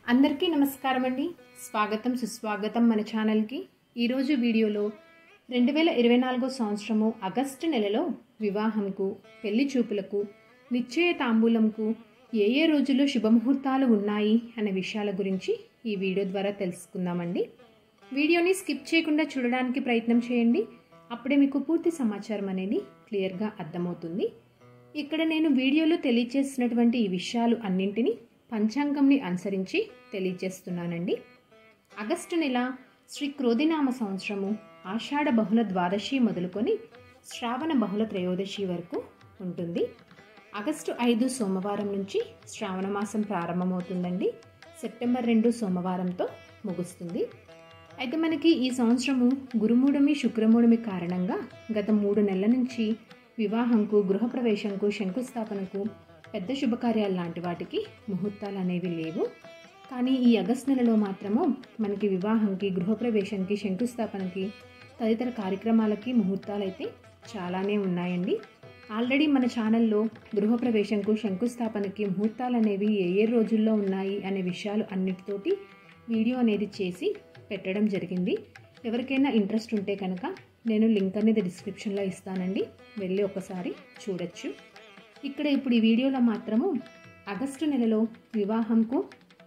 అందరికీ నమస్కారం అండి స్వాగతం సుస్వాగతం మన ఛానల్కి ఈరోజు వీడియోలో రెండు వేల ఇరవై నాలుగో సంవత్సరము ఆగస్టు నెలలో వివాహంకు పెళ్లి చూపులకు నిశ్చయ తాంబూలంకు ఏ ఏ రోజుల్లో శుభముహూర్తాలు ఉన్నాయి అనే విషయాల గురించి ఈ వీడియో ద్వారా తెలుసుకుందామండి వీడియోని స్కిప్ చేయకుండా చూడడానికి ప్రయత్నం చేయండి అప్పుడే మీకు పూర్తి సమాచారం అనేది క్లియర్గా అర్థమవుతుంది ఇక్కడ నేను వీడియోలో తెలియజేసినటువంటి ఈ విషయాలు అన్నింటినీ పంచాంగంని అనుసరించి తెలియజేస్తున్నానండి ఆగస్టు నెల శ్రీ క్రోధినామ సంవత్సరము ఆషాఢ బహుళ ద్వాదశి మొదలుకొని శ్రావణ బహుళ త్రయోదశి వరకు ఉంటుంది ఆగస్టు ఐదు సోమవారం నుంచి శ్రావణ మాసం ప్రారంభమవుతుందండి సెప్టెంబర్ రెండు సోమవారంతో ముగుస్తుంది అయితే మనకి ఈ సంవత్సరము గురుమూఢమి శుక్రమూఢమి కారణంగా గత మూడు నెలల నుంచి వివాహంకు గృహప్రవేశంకు శంకుస్థాపనకు పెద్ద శుభకార్యాలు లాంటి వాటికి ముహూర్తాలు అనేవి లేవు కానీ ఈ ఆగస్ట్ నెలలో మాత్రము మనకి వివాహంకి గృహప్రవేశంకి శంకుస్థాపనకి తదితర కార్యక్రమాలకి ముహూర్తాలు అయితే చాలానే ఉన్నాయండి ఆల్రెడీ మన ఛానల్లో గృహప్రవేశంకు శంకుస్థాపనకి ముహూర్తాలు అనేవి ఏ ఏ రోజుల్లో ఉన్నాయి అనే విషయాలు అన్నిటితోటి వీడియో అనేది చేసి పెట్టడం జరిగింది ఎవరికైనా ఇంట్రెస్ట్ ఉంటే కనుక నేను లింక్ అనేది డిస్క్రిప్షన్లో ఇస్తానండి వెళ్ళి ఒకసారి చూడొచ్చు ఇక్కడ ఇప్పుడు ఈ వీడియోలో మాత్రము ఆగస్టు నెలలో వివాహంకు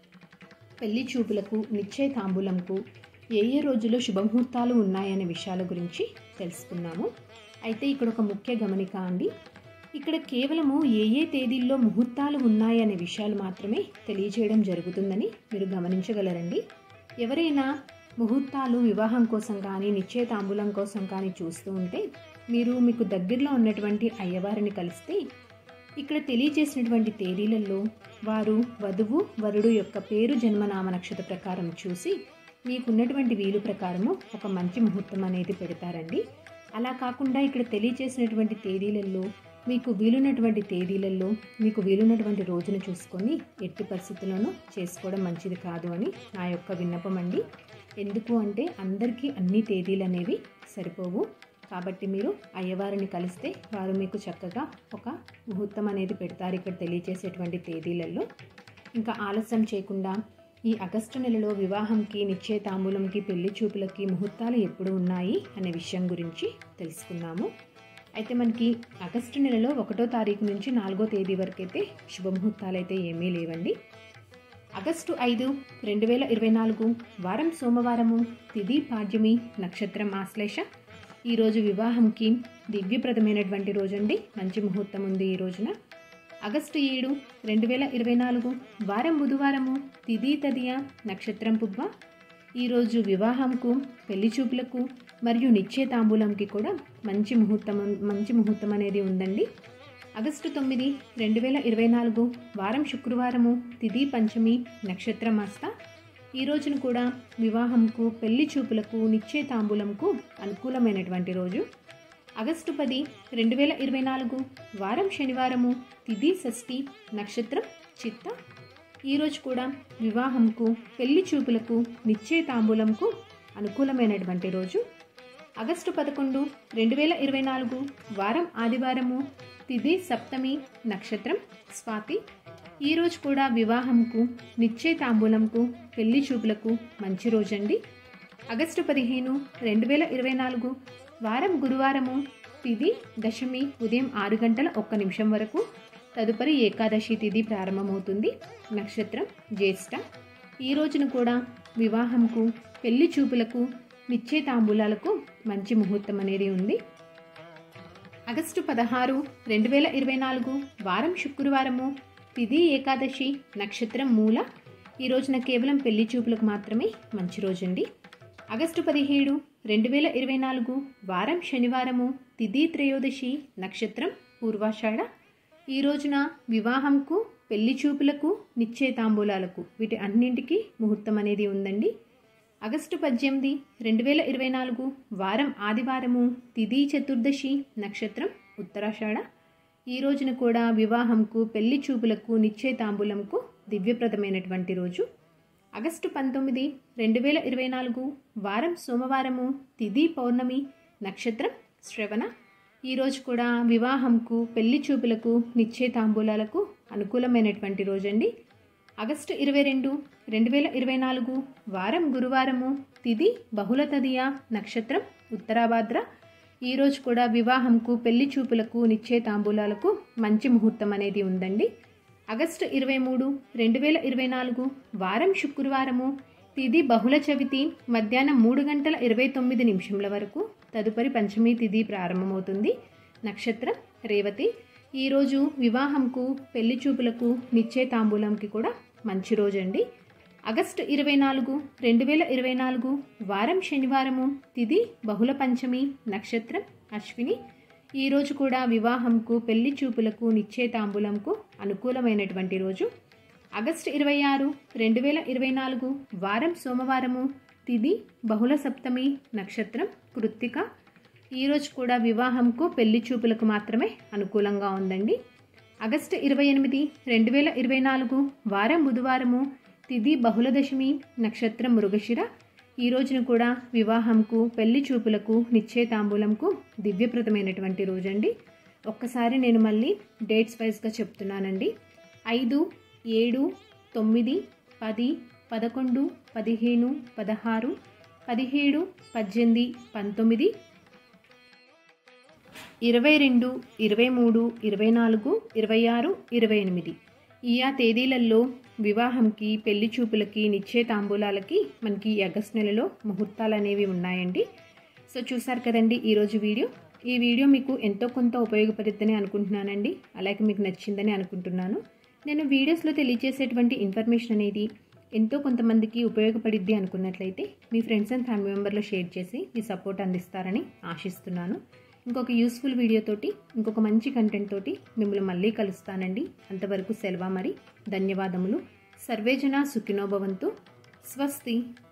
పెళ్లి చూపులకు నిశ్చయ తాంబూలంకు ఏ ఏ రోజుల్లో శుభముహూర్తాలు ఉన్నాయనే విషయాల గురించి తెలుసుకున్నాము అయితే ఇక్కడ ఒక ముఖ్య గమనిక అండి ఇక్కడ కేవలము ఏ ఏ తేదీల్లో ముహూర్తాలు ఉన్నాయనే విషయాలు మాత్రమే తెలియజేయడం జరుగుతుందని మీరు గమనించగలరండి ఎవరైనా ముహూర్తాలు వివాహం కోసం కానీ నిశ్చయ తాంబూలం కోసం కానీ చూస్తూ ఉంటే మీరు మీకు దగ్గరలో ఉన్నటువంటి అయ్యవారిని కలిస్తే ఇక్కడ తెలియజేసినటువంటి తేదీలలో వారు వధువు వరుడు యొక్క పేరు జన్మనామ నక్షత్ర ప్రకారం చూసి మీకున్నటువంటి వీలు ప్రకారము ఒక మంచి ముహూర్తం అనేది పెడతారండి అలా కాకుండా ఇక్కడ తెలియజేసినటువంటి తేదీలలో మీకు వీలున్నటువంటి తేదీలలో మీకు వీలున్నటువంటి రోజును చూసుకొని ఎట్టి పరిస్థితుల్లోనూ చేసుకోవడం మంచిది కాదు అని నా యొక్క విన్నపం అండి ఎందుకు అంటే అందరికీ అన్ని తేదీలు అనేవి సరిపోవు కాబట్టి మీరు అయ్యవారిని కలిస్తే వారు మీకు చక్కగా ఒక ముహూర్తం అనేది పెడతారు ఇక్కడ తెలియజేసేటువంటి తేదీలలో ఇంకా ఆలస్యం చేయకుండా ఈ ఆగస్టు నెలలో వివాహంకి నిశ్చయ తాంబూలంకి పెళ్లి చూపులకి ముహూర్తాలు ఎప్పుడు ఉన్నాయి అనే విషయం గురించి తెలుసుకుందాము అయితే మనకి ఆగస్టు నెలలో ఒకటో తారీఖు నుంచి నాలుగో తేదీ వరకు అయితే శుభముహూర్తాలు అయితే ఏమీ లేవండి ఆగస్టు ఐదు రెండు వేల ఇరవై నాలుగు వారం సోమవారము తిథి పాడ్యమి నక్షత్రం ఆశ్లేష ఈరోజు వివాహంకి దివ్యప్రదమైనటువంటి రోజండి మంచి ముహూర్తం ఉంది ఈ రోజున ఆగస్టు ఏడు రెండు వేల ఇరవై నాలుగు వారం బుధవారము తిథి తదియ నక్షత్రం పుబ్బ ఈరోజు వివాహంకు పెళ్లి చూపులకు మరియు నిశ్చయ తాంబూలంకి కూడా మంచి ముహూర్తం మంచి ముహూర్తం అనేది ఉందండి ఆగస్టు తొమ్మిది రెండు వేల ఇరవై నాలుగు వారం శుక్రవారము తిథి పంచమి నక్షత్రం అస్త ఈ రోజున కూడా వివాహంకు పెళ్లి చూపులకు నిశ్చయ తాంబూలంకు అనుకూలమైనటువంటి రోజు ఆగస్టు పది రెండు వేల ఇరవై నాలుగు వారం శనివారము తిథి షష్ఠి నక్షత్రం చిత్త ఈరోజు కూడా వివాహంకు పెళ్లి చూపులకు నిశ్చయ తాంబూలంకు అనుకూలమైనటువంటి రోజు ఆగస్టు పదకొండు రెండు వేల ఇరవై నాలుగు వారం ఆదివారము తిథి సప్తమి నక్షత్రం స్వాతి ఈరోజు కూడా వివాహంకు నిశ్చయ తాంబూలంకు పెళ్లి చూపులకు మంచి రోజండి ఆగస్టు పదిహేను రెండు వేల ఇరవై నాలుగు వారం గురువారము తిథి దశమి ఉదయం ఆరు గంటల ఒక్క నిమిషం వరకు తదుపరి ఏకాదశి తిథి ప్రారంభమవుతుంది నక్షత్రం జ్యేష్ఠ ఈ రోజున కూడా వివాహంకు పెళ్లి చూపులకు నిశ్చయ తాంబూలాలకు మంచి ముహూర్తం అనేది ఉంది ఆగస్టు పదహారు రెండు వేల ఇరవై నాలుగు వారం శుక్రవారము తిథి ఏకాదశి నక్షత్రం మూల ఈ రోజున కేవలం పెళ్లి చూపులకు మాత్రమే మంచి రోజండి ఆగస్టు పదిహేడు రెండు వేల ఇరవై నాలుగు వారం శనివారము తిథి త్రయోదశి నక్షత్రం పూర్వాషాఢ ఈ రోజున వివాహంకు పెళ్లి చూపులకు నిశ్చయ తాంబూలాలకు వీటి అన్నింటికి ముహూర్తం అనేది ఉందండి ఆగస్టు పద్దెనిమిది రెండు వేల ఇరవై నాలుగు వారం ఆదివారము తిథి చతుర్దశి నక్షత్రం ఉత్తరాషాఢ ఈ రోజున కూడా వివాహంకు పెళ్లి చూపులకు నిశ్చయ తాంబూలంకు దివ్యప్రదమైనటువంటి రోజు ఆగస్టు పంతొమ్మిది రెండు వేల ఇరవై నాలుగు వారం సోమవారము తిథి పౌర్ణమి నక్షత్రం శ్రవణ ఈరోజు కూడా వివాహంకు పెళ్లి చూపులకు నిశ్చయ తాంబూలాలకు అనుకూలమైనటువంటి రోజండి ఆగస్టు ఇరవై రెండు రెండు వేల ఇరవై నాలుగు వారం గురువారము తిది బహుళ తదియ నక్షత్రం ఉత్తరాభాద్ర ఈరోజు కూడా వివాహంకు పెళ్లి చూపులకు నిశ్చయతాంబూలాలకు మంచి ముహూర్తం అనేది ఉందండి ఆగస్టు ఇరవై మూడు రెండు వేల ఇరవై నాలుగు వారం శుక్రవారము తిది బహుళ చవితి మధ్యాహ్నం మూడు గంటల ఇరవై తొమ్మిది నిమిషంల వరకు తదుపరి పంచమి తిది ప్రారంభమవుతుంది నక్షత్రం రేవతి ఈరోజు వివాహంకు పెళ్లి చూపులకు నిశ్చయతాంబూలంకి కూడా మంచి రోజు అండి ఆగస్టు ఇరవై నాలుగు రెండు వేల ఇరవై నాలుగు వారం శనివారము తిది బహుళ పంచమి నక్షత్రం అశ్విని ఈరోజు కూడా వివాహంకు పెళ్లి చూపులకు నిశ్చయతాంబూలంకు అనుకూలమైనటువంటి రోజు ఆగస్టు ఇరవై ఆరు రెండు వేల ఇరవై నాలుగు వారం సోమవారము తిది బహుళ సప్తమి నక్షత్రం కృత్తిక ఈరోజు కూడా వివాహంకు పెళ్లి చూపులకు మాత్రమే అనుకూలంగా ఉందండి ఆగస్టు ఇరవై ఎనిమిది రెండు వేల ఇరవై నాలుగు వారం బుధవారము తిది బహుళ దశమి నక్షత్రం మృగశిర ఈ రోజున కూడా వివాహంకు పెళ్లి చూపులకు నిశ్చయతాంబూలంకు దివ్యప్రదమైనటువంటి రోజండి ఒక్కసారి నేను మళ్ళీ డేట్స్ వైజ్గా చెప్తున్నానండి ఐదు ఏడు తొమ్మిది పది పదకొండు పదిహేను పదహారు పదిహేడు పద్దెనిమిది పంతొమ్మిది ఇరవై రెండు ఇరవై మూడు ఇరవై నాలుగు ఇరవై ఆరు ఇరవై ఎనిమిది ఈ ఆ తేదీలలో వివాహంకి పెళ్లి చూపులకి నిశ్చయతాంబూలాలకి మనకి ఈ ఆగస్ట్ నెలలో ముహూర్తాలు అనేవి ఉన్నాయండి సో చూసారు కదండి ఈరోజు వీడియో ఈ వీడియో మీకు ఎంతో కొంత ఉపయోగపడుతుందని అనుకుంటున్నానండి అలాగే మీకు నచ్చిందని అనుకుంటున్నాను నేను వీడియోస్లో తెలియజేసేటువంటి ఇన్ఫర్మేషన్ అనేది ఎంతో కొంతమందికి ఉపయోగపడిద్ది అనుకున్నట్లయితే మీ ఫ్రెండ్స్ అండ్ ఫ్యామిలీ మెంబర్లో షేర్ చేసి మీ సపోర్ట్ అందిస్తారని ఆశిస్తున్నాను ఇంకొక యూస్ఫుల్ వీడియోతోటి ఇంకొక మంచి కంటెంట్ తోటి మిమ్మల్ని మళ్ళీ కలుస్తానండి అంతవరకు సెలవు మరి ధన్యవాదములు సర్వేజన సుఖినోభవంతు స్వస్తి